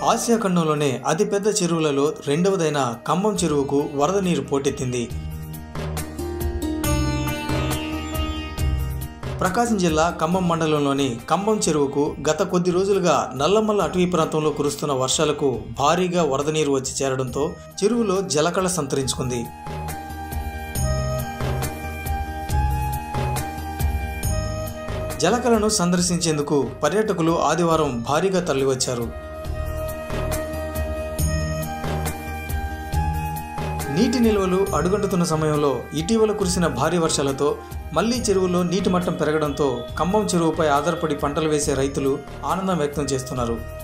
Asia ఖండంలోనే అతిపెద్ద చెరువులలో రెండవదైన ఖమ్మం చెరువుకు వరద నీరు పోటెత్తింది ప్రకాశం జిల్లా ఖమ్మం మండలంలోని ఖమ్మం చెరువుకు గత కొద్ది రోజులుగా నల్లమల్ల అటవీ ప్రాంతంలో కురుస్తున్న వర్షాలకు భారీగా వరద నీరు వచ్చి చేరడంతో చెరువులో జలకళ సంతరించుకుంది జలకళను సందర్శించేందుకు పర్యాటకులు ఆదివారం భారీగా తరలివచ్చారు నీటి నిల్వలు అడుగంటుతున్న సమయంలో ఇటీవల కురిసిన భారీ వర్షాలతో మళ్లీ చెరువులో నీటి మట్టం పెరగడంతో ఖమ్మం చెరువుపై ఆధారపడి పంటలు వేసే రైతులు ఆనందం వ్యక్తం చేస్తున్నారు